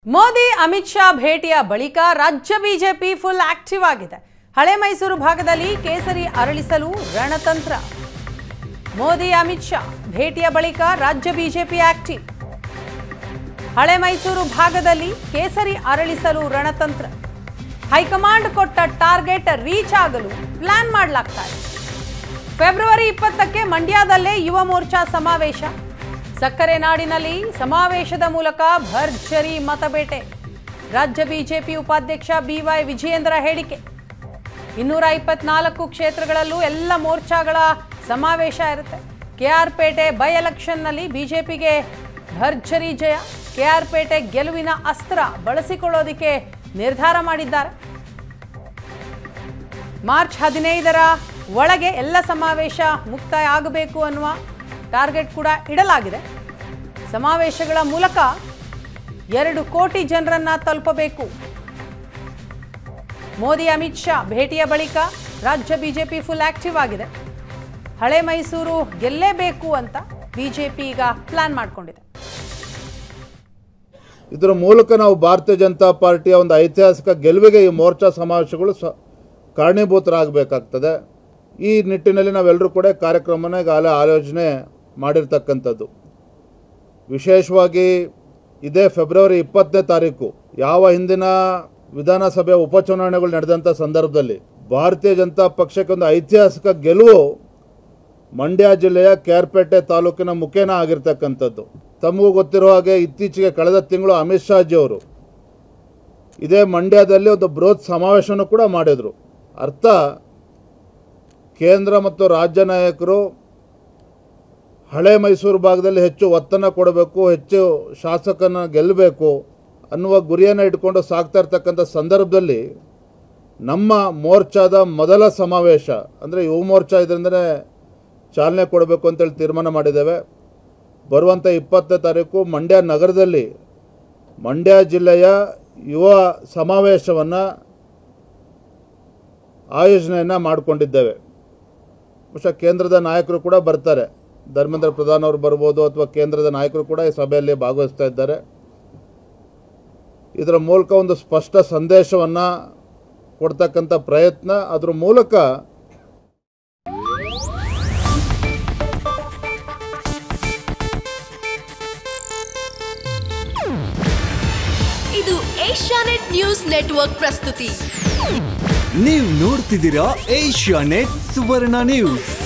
ಮೋದಿ ಅಮಿತ್ ಶಾ ಭೇಟಿಯ ಬಳಿಕ ರಾಜ್ಯ ಬಿಜೆಪಿ ಫುಲ್ ಆಕ್ಟಿವ್ ಆಗಿದೆ ಹಳೆ ಮೈಸೂರು ಭಾಗದಲ್ಲಿ ಕೇಸರಿ ಅರಳಿಸಲು ರಣತಂತ್ರ ಮೋದಿ ಅಮಿತ್ ಶಾ ಭೇಟಿಯ ಬಳಿಕ ರಾಜ್ಯ ಬಿಜೆಪಿ ಆಕ್ಟಿವ್ ಹಳೆ ಮೈಸೂರು ಭಾಗದಲ್ಲಿ ಕೇಸರಿ ಅರಳಿಸಲು ರಣತಂತ್ರ ಹೈಕಮಾಂಡ್ ಕೊಟ್ಟ ಟಾರ್ಗೆಟ್ ರೀಚ್ ಆಗಲು ಪ್ಲಾನ್ ಮಾಡಲಾಗ್ತಾ ಇದೆ ಫೆಬ್ರವರಿ ಇಪ್ಪತ್ತಕ್ಕೆ ಮಂಡ್ಯದಲ್ಲೇ ಯುವ ಮೋರ್ಚಾ ಸಮಾವೇಶ ಸಕ್ಕರೆ ನಾಡಿನಲ್ಲಿ ಸಮಾವೇಶದ ಮೂಲಕ ಭರ್ಜರಿ ಮತಬೇಟೆ ರಾಜ್ಯ ಬಿಜೆಪಿ ಉಪಾಧ್ಯಕ್ಷ ಬಿವೈ ವಿಜಯೇಂದ್ರ ಹೇಳಿಕೆ ಇನ್ನೂರ ಇಪ್ಪತ್ನಾಲ್ಕು ಕ್ಷೇತ್ರಗಳಲ್ಲೂ ಎಲ್ಲ ಮೋರ್ಚಾಗಳ ಸಮಾವೇಶ ಇರುತ್ತೆ ಕೆಆರ್ ಪೇಟೆ ಬೈ ಎಲೆಕ್ಷನ್ನಲ್ಲಿ ಬಿಜೆಪಿಗೆ ಭರ್ಜರಿ ಜಯ ಕೆಆರ್ ಪೇಟೆ ಗೆಲುವಿನ ಅಸ್ತ್ರ ಬಳಸಿಕೊಳ್ಳೋದಕ್ಕೆ ನಿರ್ಧಾರ ಮಾಡಿದ್ದಾರೆ ಮಾರ್ಚ್ ಹದಿನೈದರ ಒಳಗೆ ಎಲ್ಲ ಸಮಾವೇಶ ಮುಕ್ತಾಯ ಆಗಬೇಕು ಅನ್ನುವ ಟಾರ್ಗೆಟ್ ಕೂಡ ಇಡಲಾಗಿದೆ ಸಮಾವೇಶಗಳ ಮೂಲಕ ಎರಡು ಕೋಟಿ ಜನರನ್ನ ತಲುಪಬೇಕು ಮೋದಿ ಅಮಿತ್ ಶಾ ಭೇಟಿಯ ಬಳಿಕ ರಾಜ್ಯ ಬಿಜೆಪಿ ಫುಲ್ ಆಕ್ಟಿವ್ ಆಗಿದೆ ಹಳೆ ಮೈಸೂರು ಗೆಲ್ಲೇಬೇಕು ಅಂತ ಬಿಜೆಪಿ ಈಗ ಪ್ಲಾನ್ ಮಾಡಿಕೊಂಡಿದೆ ಇದರ ಮೂಲಕ ನಾವು ಭಾರತೀಯ ಜನತಾ ಪಾರ್ಟಿಯ ಒಂದು ಐತಿಹಾಸಿಕ ಗೆಲುವಿಗೆ ಈ ಮೋರ್ಚಾ ಸಮಾವೇಶಗಳು ಸ ಕಾರಣೀಭೂತರಾಗಬೇಕಾಗ್ತದೆ ಈ ನಿಟ್ಟಿನಲ್ಲಿ ನಾವೆಲ್ಲರೂ ಕೂಡ ಕಾರ್ಯಕ್ರಮನ ಈಗಾಗಲೇ ಆಲೋಚನೆ ಮಾಡಿರ್ತಕ್ಕಂಥದ್ದು ವಿಶೇಷವಾಗಿ ಇದೇ ಫೆಬ್ರವರಿ ಇಪ್ಪತ್ತನೇ ತಾರೀಕು ಯಾವ ಹಿಂದಿನ ವಿಧಾನಸಭೆ ಉಪಚುನಾವಣೆಗಳು ನಡೆದಂಥ ಸಂದರ್ಭದಲ್ಲಿ ಭಾರತೀಯ ಜನತಾ ಪಕ್ಷಕ್ಕೆ ಒಂದು ಐತಿಹಾಸಿಕ ಗೆಲುವು ಮಂಡ್ಯ ಜಿಲ್ಲೆಯ ಕೇರ್ಪೇಟೆ ತಾಲೂಕಿನ ಮುಖೇನ ಆಗಿರ್ತಕ್ಕಂಥದ್ದು ತಮಗೂ ಗೊತ್ತಿರೋ ಹಾಗೆ ಇತ್ತೀಚೆಗೆ ಕಳೆದ ತಿಂಗಳು ಅಮಿತ್ ಶಾಜಿ ಅವರು ಇದೇ ಮಂಡ್ಯದಲ್ಲಿ ಒಂದು ಬೃಹತ್ ಸಮಾವೇಶವನ್ನು ಕೂಡ ಮಾಡಿದರು ಅರ್ಥ ಕೇಂದ್ರ ಮತ್ತು ರಾಜ್ಯ ನಾಯಕರು ಹಳೆ ಮೈಸೂರು ಭಾಗದಲ್ಲಿ ಹೆಚ್ಚು ಒತ್ತನ್ನು ಕೊಡಬೇಕು ಹೆಚ್ಚು ಶಾಸಕನ ಗೆಲ್ಲಬೇಕು ಅನ್ನುವ ಗುರಿಯನ್ನು ಇಟ್ಕೊಂಡು ಸಾಗ್ತಾ ಇರ್ತಕ್ಕಂಥ ಸಂದರ್ಭದಲ್ಲಿ ನಮ್ಮ ಮೋರ್ಚಾದ ಮೊದಲ ಸಮಾವೇಶ ಅಂದರೆ ಯುವ ಮೋರ್ಚಾ ಇದರಿಂದನೇ ಚಾಲನೆ ಕೊಡಬೇಕು ಅಂತೇಳಿ ತೀರ್ಮಾನ ಮಾಡಿದ್ದೇವೆ ಬರುವಂಥ ಇಪ್ಪತ್ತನೇ ತಾರೀಕು ಮಂಡ್ಯ ನಗರದಲ್ಲಿ ಮಂಡ್ಯ ಜಿಲ್ಲೆಯ ಯುವ ಸಮಾವೇಶವನ್ನು ಆಯೋಜನೆಯನ್ನು ಮಾಡಿಕೊಂಡಿದ್ದೇವೆ ಬಹುಶಃ ಕೇಂದ್ರದ ನಾಯಕರು ಕೂಡ ಬರ್ತಾರೆ ಧರ್ಮೇಂದ್ರ ಪ್ರಧಾನ್ ಅವರು ಬರ್ಬೋದು ಅಥವಾ ಕೇಂದ್ರದ ನಾಯಕರು ಕೂಡ ಈ ಸಭೆಯಲ್ಲಿ ಭಾಗವಹಿಸ್ತಾ ಇದ್ದಾರೆ ಇದರ ಮೂಲಕ ಒಂದು ಸ್ಪಷ್ಟ ಸಂದೇಶವನ್ನು ಕೊಡ್ತಕ್ಕಂಥ ಪ್ರಯತ್ನ ಅದ್ರ ಮೂಲಕ ಇದು ಏಷ್ಯಾನೆಟ್ ನ್ಯೂಸ್ ನೆಟ್ವರ್ಕ್ ಪ್ರಸ್ತುತಿ ನೀವು ನೋಡ್ತಿದ್ದೀರಾ ಏಷ್ಯಾ ನೆಟ್ ಸುವರ್ಣ ನ್ಯೂಸ್